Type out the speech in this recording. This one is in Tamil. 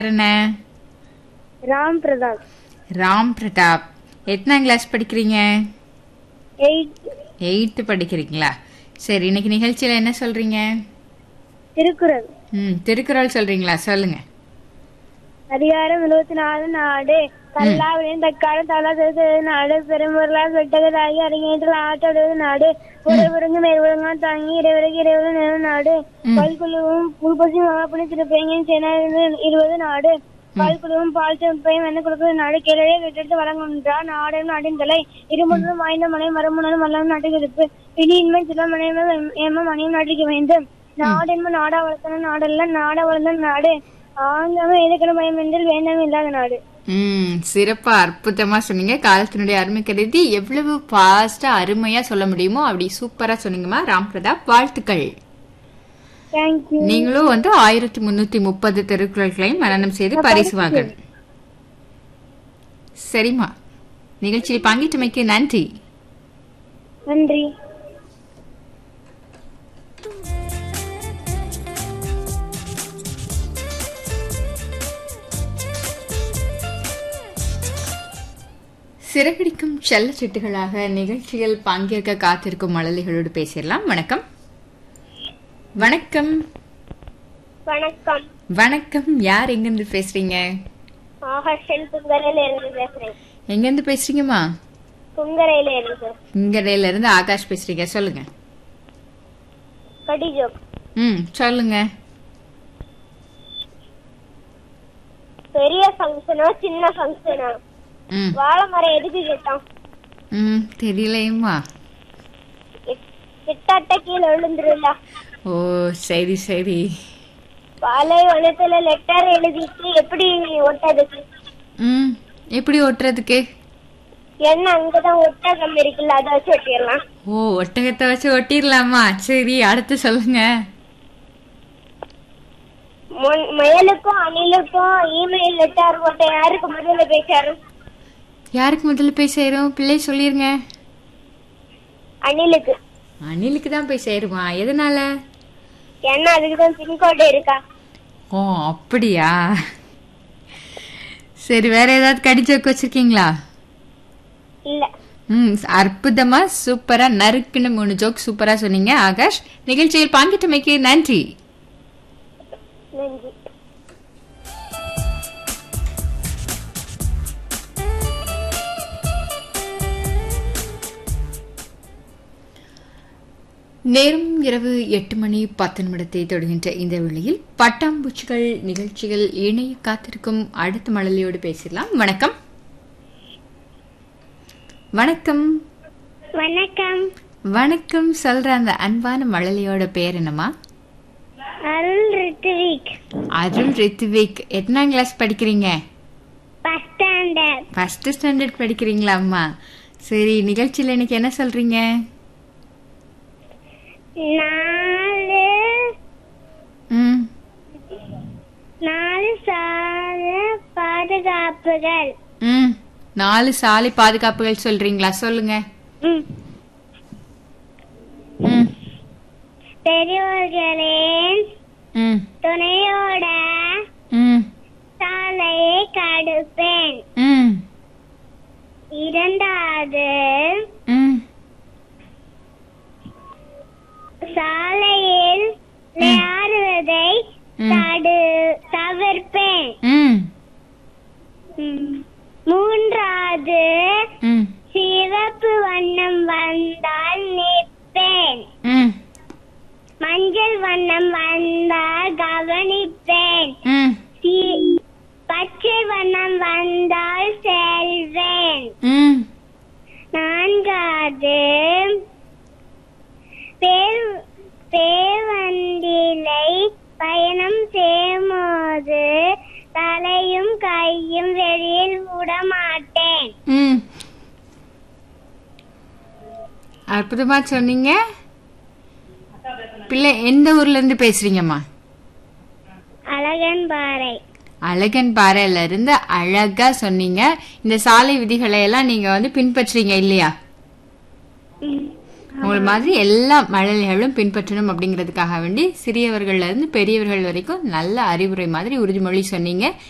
என்ன ராம் பிரதாப் ராம் பிரதாப் எத்தனாம் கிளாஸ் படிக்கிறீங்க எயிட் எயித்து படிக்கிறீங்களா சரி இன்னைக்கு நிகழ்ச்சியில என்ன சொல்றீங்க திருக்குறள் ம் திருக்குறள் சொல்றீங்களா சொல்லுங்க அதிகாரம் இருபத்தி நாலு நாடு கல்லாவிலையும் தக்காலம் தலா செலுத்துவது நாடு பெரும்பொருளால் வெட்டகதாகி அரங்கேற்றல் ஆற்றடுவது நாடு உறவுறங்கு மேற்குறங்கா தாங்கி இறைவருக்கு இறைவன் நிறுவ நாடு பல்குழுவும் புல்பசி மகாபுணி திருப்பையும் சேனாவிலிருந்து இருபது நாடு பல்குழுவும் பால் செம்பையும் என்ன கொடுப்பது நாடு கிழவே வெட்டெடுத்து வழங்குகின்றார் நாடும் நாட்டின் தலை இருமுடனும் வாய்ந்த மலை மரமுடனும் மல்லம் நாட்டுக்கு இருப்பு இனியின்மை சில மனைவம் ஏம மணியும் நாட்டுக்கு வேண்டும் நாடென்ப நாடா வளர்த்தன நாடல்ல நாடா வளர்ந்த நாடு ஆங்காம எதுக்கணும் பயம் என்றால் வேண்டாம் இல்லாத நாடு ம் சிறப்பா அற்புதமா சொன்னீங்க காலத்தினுடைய அருமை கருதி எவ்வளவு ஃபாஸ்டா அருமையா சொல்ல முடியுமோ அப்படி சூப்பரா சொன்னீங்கம்மா ராம் பிரதாப் வாழ்த்துக்கள் தேங்க்யூ நீங்களும் வந்து ஆயிரத்தி முன்னூத்தி முப்பது திருக்குறள்களையும் மனனம் செய்து பரிசு வாங்கணும் சரிம்மா நிகழ்ச்சியில் பங்கிட்டமைக்கு நன்றி நன்றி சிறகடிக்கும் செல்ல சிட்டுகளாக நிகழ்ச்சியில் பங்கேற்க காத்திருக்கும் மழலைகளோடு பேசிடலாம் வணக்கம் வணக்கம் வணக்கம் வணக்கம் யார் எங்கிருந்து பேசுறீங்க ஆகர்ஷன் புங்கரையில இருந்து பேசுறேன் எங்கிருந்து பேசுறீங்கம்மா புங்கரையில இருந்து இங்கரையில இருந்து ஆகாஷ் பேசுறீங்க சொல்லுங்க கடிஜோக் ம் சொல்லுங்க பெரிய ஃபங்க்ஷனா சின்ன ஃபங்க்ஷனா ம் வாழை மரம் எதுக்கு கேட்டான் ம் தெரியலையம்மா கிட்டாட்ட கீழே விழுந்துருல ஓ சரி சரி வாழை வனத்துல லெட்டர் எழுதிட்டு எப்படி ஒட்டதுக்கு ம் எப்படி ஒட்டுறதுக்கு என்ன அங்கதான் ஒட்டகம் இருக்குல்ல அதை வச்சு ஒட்டிடலாம் ஓ ஒட்டகத்தை வச்சு ஒட்டிடலாமா சரி அடுத்து சொல்லுங்க முன்- முயலுக்கும் அணிலுக்கும் இமெயில் லெட்டர் போட்ட யாருக்கு முதல்ல பேசாரு யாருக்கு முதல்ல போய் சேரும் பிள்ளை சொல்லிருங்க அணிலுக்கு அணிலுக்கு தான் போய் சேருமா எதனால ஏன்னா அதுக்குதான் பின்கோடு இருக்கா ஓ அப்படியா சரி வேற ஏதாவது கடிச்சோக்கு வச்சிருக்கீங்களா இல்ல ம் அற்புதமா சூப்பரா நறுக்குன்னு மூணு ஜோக் சூப்பரா சொன்னீங்க ஆகாஷ் நிகழ்ச்சியில் பங்கிட்டமைக்கு நன்றி நன்றி நேரம் இரவு எட்டு மணி பத்து நிமிடத்தை தொடுகின்ற இந்த வேளையில் பட்டாம்பூச்சிகள் நிகழ்ச்சிகள் இணைய காத்திருக்கும் அடுத்த மழலையோடு பேசிடலாம் வணக்கம் வணக்கம் வணக்கம் வணக்கம் சொல்ற அந்த அன்பான மழலையோட பேர் என்னம்மா அருள் ரித்விக் அருள் ரித்விக் எத்தனாம் கிளாஸ் படிக்கிறீங்க ஃபர்ஸ்ட் ஸ்டாண்டர்ட் ஃபர்ஸ்ட் ஸ்டாண்டர்ட் படிக்கிறீங்களா அம்மா சரி நிகழ்ச்சியில் இன்னைக்கு என்ன சொல்றீங்க நாலு ம் நாலு சால பாதுகாப்புகள் ம் நாலு சாலை பாதுகாப்புகள் சொல்றீங்களா சொல்லுங்க ம். ம் பெரியோர்களின் ம் துணையோட ம் சாலையை கடுப்பேன் ம் இரண்டாவது ம் சாலையில் விளையாடுவதை ம். தடு தவிர்ப்பேன் ம் ம். மூன்றாவது ம் சிவப்பு வண்ணம் வந்தால் நிற்பேன் ம் மஞ்சள் வண்ணம் வந்தால் கவனிப்பேன் ம் சி- பச்சை வண்ணம் வந்தால் செல்வேன் ம் நான்காவது பேர் பேவண்டிலை பயணம் செய்யும்போது தலையும் கையும் வெளியில் விட மாட்டேன் ம் அற்புதமா சொன்னீங்க பிள்ளை எந்த ஊர்ல இருந்து பேசுறீங்கம்மா அழகன் பாறை அழகன் பாறையில இருந்து அழகா சொன்னீங்க இந்த சாலை விதிகளை எல்லாம் நீங்க வந்து பின்பற்றீங்க இல்லையா ம். உங்களை மாதிரி எல்லா மழலைகளும் பின்பற்றணும் அப்படிங்கிறதுக்காக வேண்டி சிறியவர்கள்ல இருந்து பெரியவர்கள் வரைக்கும் நல்ல அறிவுரை மாதிரி உறுதிமொழி சொன்னீங்க